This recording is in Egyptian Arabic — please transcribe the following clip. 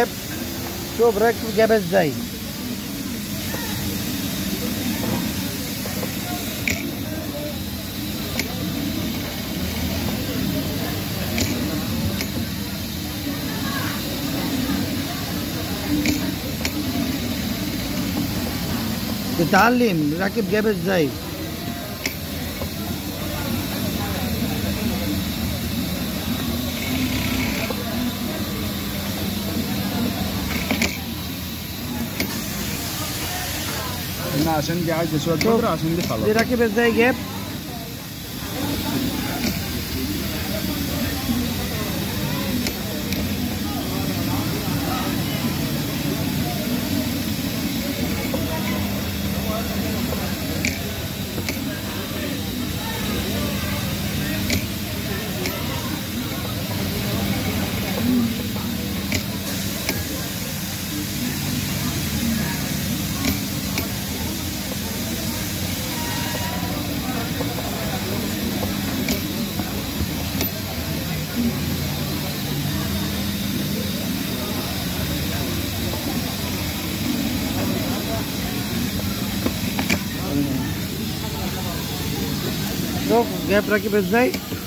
شوف ركب جابها ازاي تتعلم راكب جابها ازاي هنا عشان دي عايزه شويه شوف. بودره عشان دي دي خلاص راكب ازاي جاب شوف جاب راكب ازاي